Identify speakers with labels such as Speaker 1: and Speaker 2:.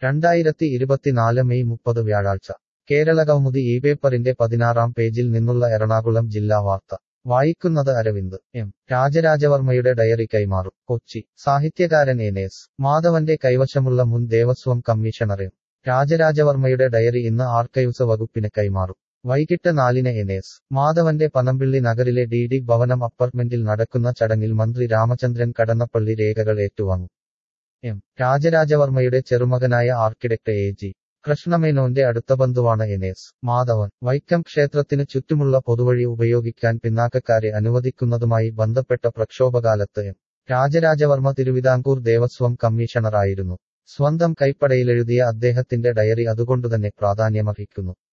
Speaker 1: രണ്ടായിരത്തി ഇരുപത്തിനാല് മെയ് മുപ്പത് വ്യാഴാഴ്ച കേരളകൗമുദി ഈ പേപ്പറിന്റെ പതിനാറാം പേജിൽ നിന്നുള്ള എറണാകുളം ജില്ലാ വാർത്ത വായിക്കുന്നത് അരവിന്ദ് എം രാജരാജവർമ്മയുടെ ഡയറി കൈമാറും കൊച്ചി സാഹിത്യകാരൻ എനേസ് മാധവന്റെ കൈവശമുള്ള മുൻ ദേവസ്വം കമ്മീഷണർ എം രാജരാജവർമ്മയുടെ ഡയറി ഇന്ന് ആർക്കൈവ്സ് വകുപ്പിന് കൈമാറും വൈകിട്ട് നാലിന് എനേസ് മാധവന്റെ പനമ്പിള്ളി നഗറിലെ ഡി ഡി ഭവനം അപ്പാർട്ട്മെന്റിൽ നടക്കുന്ന ചടങ്ങിൽ മന്ത്രി രാമചന്ദ്രൻ കടന്നപ്പള്ളി രേഖകൾ ഏറ്റുവാങ്ങും എം രാജരാജവർമ്മയുടെ ചെറുമകനായ ആർക്കിടെക്ട് എ ജി കൃഷ്ണമേനോന്റെ അടുത്ത ബന്ധുവാണ് എനേസ് മാധവൻ വൈക്കം ക്ഷേത്രത്തിനു ചുറ്റുമുള്ള പൊതുവഴി ഉപയോഗിക്കാൻ പിന്നാക്കക്കാരെ അനുവദിക്കുന്നതുമായി ബന്ധപ്പെട്ട പ്രക്ഷോഭകാലത്ത് എം രാജരാജവർമ്മ തിരുവിതാംകൂർ ദേവസ്വം കമ്മീഷണറായിരുന്നു സ്വന്തം കൈപ്പടയിലെഴുതിയ അദ്ദേഹത്തിന്റെ ഡയറി അതുകൊണ്ടുതന്നെ പ്രാധാന്യമർഹിക്കുന്നു